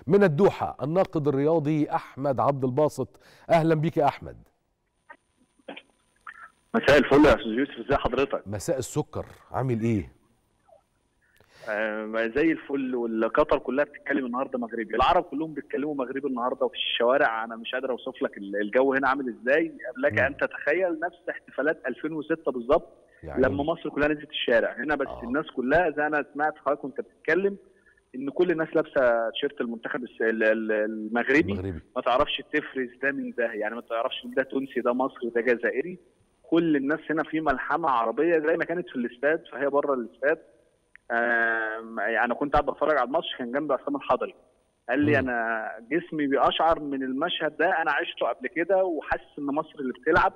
من الدوحة الناقد الرياضي أحمد عبد الباسط أهلا بك يا أحمد مساء الفل يا استاذ يوسف ازي حضرتك مساء السكر عامل إيه؟ آه زي الفل والقطر كلها بتتكلم النهارده مغربي العرب كلهم بيتكلموا مغربي النهارده وفي الشوارع انا مش قادر اوصف لك الجو هنا عامل ازاي لك مم. ان تتخيل نفس احتفالات 2006 بالظبط يعني لما مصر كلها نزلت الشارع هنا بس آه. الناس كلها زي انا سمعت حضرتك وانت بتتكلم ان كل الناس لابسه تيشيرت المنتخب الس- ال- ال- المغربي مغربي ما تعرفش تفرز ده من ده يعني ما تعرفش ده تونسي ده مصري ده جزائري كل الناس هنا في ملحمه عربيه زي ما كانت في الاستاد فهي بره الاستاد آم، يعني انا كنت قاعد بتفرج على الماتش كان جنبي عصام الحضري قال لي مم. انا جسمي بيقشعر من المشهد ده انا عشته قبل كده وحاسس ان مصر اللي بتلعب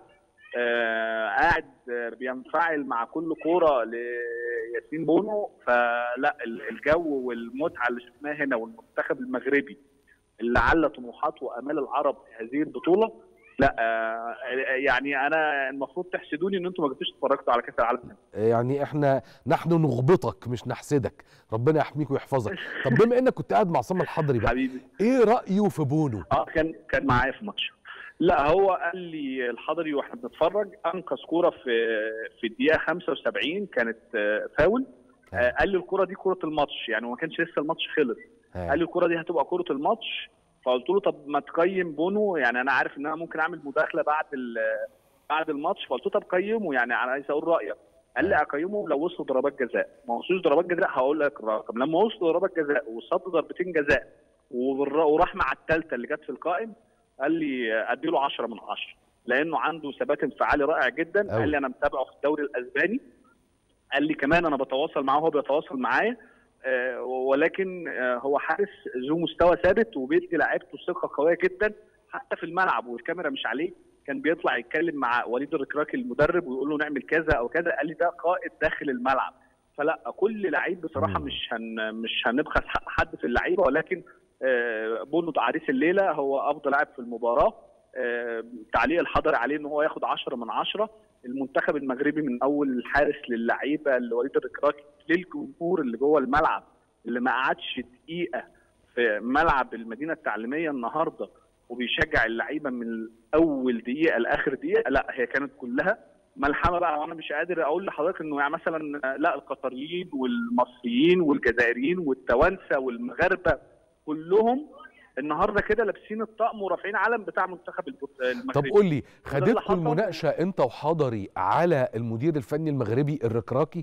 آه قاعد آه، بينفعل مع كل كوره لياسين بونو فلا ال- الجو والمتعه اللي شفناها هنا والمنتخب المغربي اللي على طموحات وامال العرب في هذه البطوله لا آه يعني انا المفروض تحسدوني ان انتم ما جيتوش اتفرجتوا على كاس العالم يعني احنا نحن نغبطك مش نحسدك ربنا يحميك ويحفظك طب بما انك كنت قاعد مع عصام الحضري بقى حبيبي ايه رايه في بونو اه كان كان معايا في ماتش لا هو قال لي الحضري واحنا بنتفرج انقذ كوره في في الدقيقه 75 كانت آه، فاول آه، قال لي الكوره دي كوره الماتش يعني ما كانش لسه الماتش خلص ها. قال لي الكوره دي هتبقى كوره الماتش فقلت له طب ما تقيم بونو يعني انا عارف ان انا ممكن اعمل مداخله بعد ال- بعد الماتش فقلت له طب قيمه يعني انا عايز اقول رايك قال لي اقيمه لو وصلوا ضربات جزاء ما وصلوش ضربات جزاء هقول لك الرقم لما وصلوا ضربات جزاء وصد ضربتين جزاء وبالر- وراح مع الثالثه اللي جت في القائم قال لي ادي له 10 من 10 لانه عنده ثبات انفعالي رائع جدا أوي. قال لي انا متابعه في الدوري الاسباني قال لي كمان انا بتواصل معاه وهو بيتواصل معايا آه، ولكن آه، هو حارس ذو مستوى ثابت وبيدي لعيبته ثقه قويه جدا حتى في الملعب والكاميرا مش عليه كان بيطلع يتكلم مع وليد الركراكي المدرب ويقول له نعمل كذا او كذا قال لي ده قائد داخل الملعب فلا كل لعيب بصراحه مم. مش هن مش هنبخس حق حد في اللعيبه ولكن آه، بونو عريس الليله هو افضل لاعب في المباراه آه، تعليق الحضري عليه ان هو ياخد 10 من 10 المنتخب المغربي من اول الحارس للعيبه لوليد الركراكي للجمهور اللي جوه الملعب اللي ما قعدش دقيقه في ملعب المدينه التعليميه النهارده وبيشجع اللعيبه من اول دقيقه لاخر دقيقه لا هي كانت كلها ملحمه بقى وانا مش قادر اقول لحضرتك انه يعني مثلا آه، لا القطريين والمصريين والجزائريين والتوانسه والمغاربه كلهم النهارده كده لابسين الطقم ورافعين علم بتاع منتخب البط- طب المغربي قول لي اللي خدتكم حصل. المناقشه انت وحضري على المدير الفني المغربي الركراكي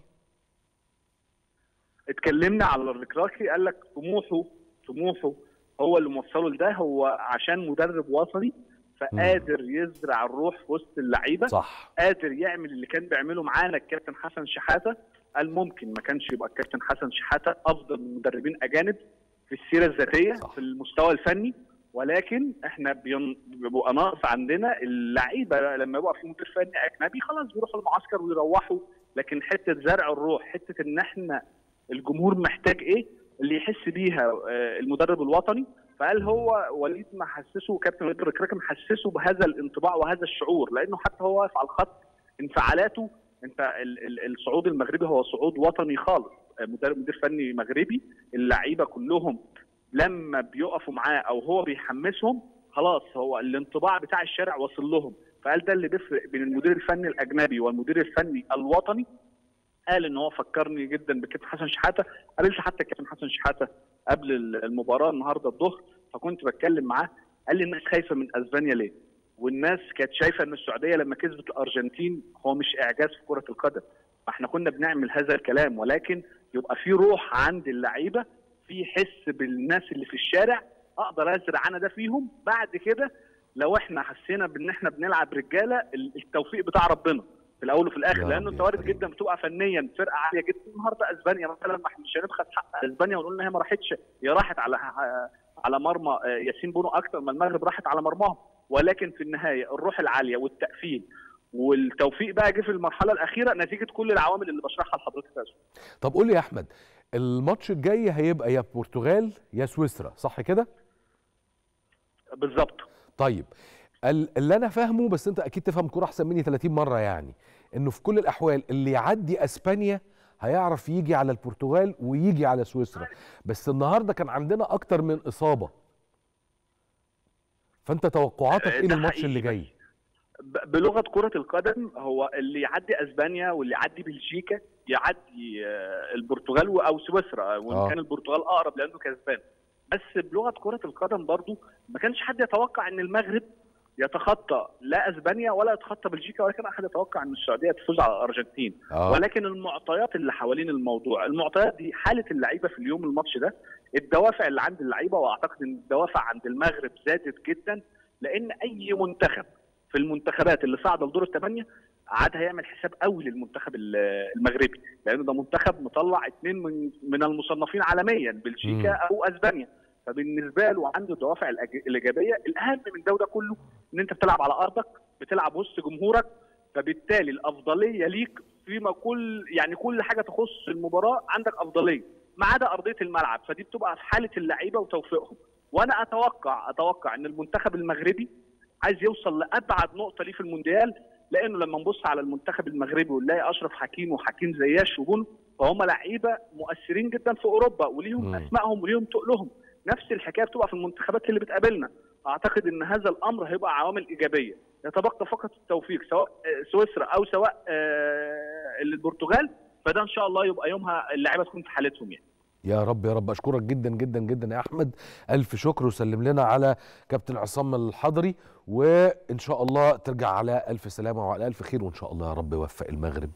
اتكلمنا على الركراكي قال لك طموحه طموحه هو اللي موصله لده هو عشان مدرب وطني فقادر يزرع الروح في وسط اللعيبه صح قادر يعمل اللي كان بيعمله معانا الكابتن حسن شحاته قال ممكن ما كانش يبقى الكابتن حسن شحاته افضل من مدربين اجانب في السيره الذاتيه صح. في المستوى الفني ولكن احنا بين- بيبقى ناقص عندنا اللعيبه لما يبقى في مدير فني اجنبي خلاص بيروحوا المعسكر ويروحوا لكن حته زرع الروح حته ان احنا الجمهور محتاج ايه اللي يحس بيها آه، المدرب الوطني فقال هو وليد محسسه كابتن وليد الركراكي محسسه بهذا الانطباع وهذا الشعور لانه حتى هو واقف على الخط انفعالاته انت ال- ال- الصعود المغربي هو صعود وطني خالص آه، مدرب مدير فني مغربي اللعيبه كلهم لما بيقفوا معاه او هو بيحمسهم خلاص هو الانطباع بتاع الشارع واصل لهم فقال ده اللي بيفرق بين المدير الفني الاجنبي والمدير الفني الوطني قال ان هو فكرني جدا بكابتن حسن شحاته قابلت حتى الكابتن حسن شحاته قبل المباراه النهارده الظهر فكنت بتكلم معاه قال لي الناس خايفه من اسبانيا ليه؟ والناس كانت شايفه ان السعوديه لما كسبت الارجنتين هو مش اعجاز في كره القدم فاحنا كنا بنعمل هذا الكلام ولكن يبقى في روح عند اللعيبه في حس بالناس اللي في الشارع اقدر ازرع انا ده فيهم بعد كده لو احنا حسينا بان احنا بنلعب رجاله التوفيق بتاع ربنا في الاول وفي الاخر يا لانه رب انت يا وارد كريم. جدا بتبقى فنيا فرقه عاليه جدا النهارده اسبانيا مثلا ما احنا مش هنبخس حق اسبانيا ونقول ان هي ما راحتش هي راحت على على مرمى آه، ياسين بونو اكتر ما المغرب راحت على مرماهم ولكن في النهايه الروح العاليه والتقفيل والتوفيق بقى جه في المرحله الاخيره نتيجه كل العوامل اللي بشرحها لحضرتك يا أستاذ. طب قول لي يا احمد الماتش الجاي هيبقى يا البرتغال يا سويسرا صح كده بالظبط طيب ال- اللي انا فاهمه بس انت اكيد تفهم كوره احسن مني 30 مره يعني انه في كل الاحوال اللي يعدي اسبانيا هيعرف يجي على البرتغال ويجي على سويسرا بس النهارده كان عندنا اكتر من اصابه فانت توقعاتك ايه ده للماتش حقيقي اللي بس جاي ب- بلغه كره القدم هو اللي يعدي اسبانيا واللي يعدي بلجيكا يعدي آه، البرتغال و- او سويسرا وان آه. كان البرتغال اقرب لانه كسبان بس بلغه كره القدم برضو ما كانش حد يتوقع ان المغرب يتخطى لا اسبانيا ولا يتخطى بلجيكا ولا كان احد يتوقع ان السعوديه تفوز على الارجنتين اه ولكن المعطيات اللي حوالين الموضوع المعطيات دي حاله اللعيبه في اليوم الماتش ده الدوافع اللي عند اللعيبه واعتقد ان الدوافع عند المغرب زادت جدا لان اي منتخب في المنتخبات اللي صعد لدور الثمانيه عاد هيعمل حساب قوي للمنتخب ال- المغربي لانه ده منتخب مطلع اثنين من من المصنفين عالميا بلجيكا مم. او اسبانيا فبالنسبه له عنده الدوافع الأج- الايجابيه الاهم من ده وده كله ان انت بتلعب على ارضك بتلعب وسط جمهورك فبالتالي الافضليه ليك فيما كل يعني كل حاجه تخص المباراه عندك افضليه ما عدا ارضيه الملعب فدي بتبقى في حاله اللعيبه وتوفيقهم وانا اتوقع اتوقع ان المنتخب المغربي عايز يوصل لابعد نقطه ليه في المونديال لانه لما نبص على المنتخب المغربي ونلاقي اشرف حكيم وحكيم زياش وجون فهم لعيبه مؤثرين جدا في اوروبا وليهم مم. اسمائهم وليهم تقلهم نفس الحكايه بتبقى في المنتخبات اللي بتقابلنا اعتقد ان هذا الامر هيبقى عوامل ايجابيه يتبقى فقط التوفيق سواء آه، سويسرا او سواء آه، البرتغال فده ان شاء الله يبقى يومها اللعيبه تكون في حالتهم يعني يا رب يا رب اشكرك جدا جدا جدا يا احمد الف شكر وسلم لنا على كابتن عصام الحضري وان شاء الله ترجع على الف سلامه وعلى الف خير وان شاء الله يا رب يوفق المغرب